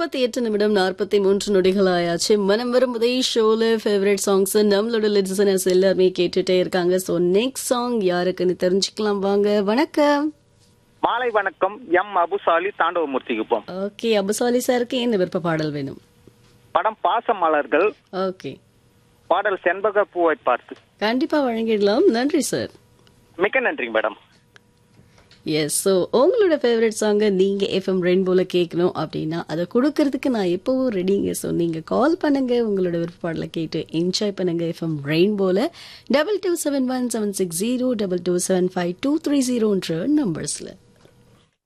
முப்பத்தி எட்டு நிமிடம் நாற்பத்தி மூன்று நொடிகள் ஆயாச்சு மனம் வரும் முதல் ஷோல ஃபேவரட் சாங்ஸ் நம்மளோட லிசனர்ஸ் எல்லாருமே கேட்டுட்டே இருக்காங்க ஸோ நெக்ஸ்ட் சாங் யாருக்குன்னு தெரிஞ்சுக்கலாம் வாங்க வணக்கம் மாலை வணக்கம் எம் அபுசாலி தாண்டவமூர்த்தி குப்பம் ஓகே அபுசாலி சாருக்கு என்ன விருப்ப பாடல் வேணும் படம் பாச மலர்கள் ஓகே பாடல் செண்பக பூவை பார்த்து கண்டிப்பா வழங்கிடலாம் நன்றி சார் மிக்க நன்றிங்க மேடம் எஸ் ஸோ உங்களோட ஃபேவரட் சாங்கை நீங்கள் எஃப்எம் ரெயின்போல கேட்கணும் அப்படின்னா அதை கொடுக்கறதுக்கு நான் எப்போவும் ரெடிங்க ஸோ நீங்கள் கால் பண்ணுங்க உங்களோட விருப்பாடலை கேட்டு என்ஜாய் பண்ணுங்க எஃப்எம் ரெயின்போல double two seven one seven six zero double two seven five two three ஜீரோன்ற நம்பர்ஸில்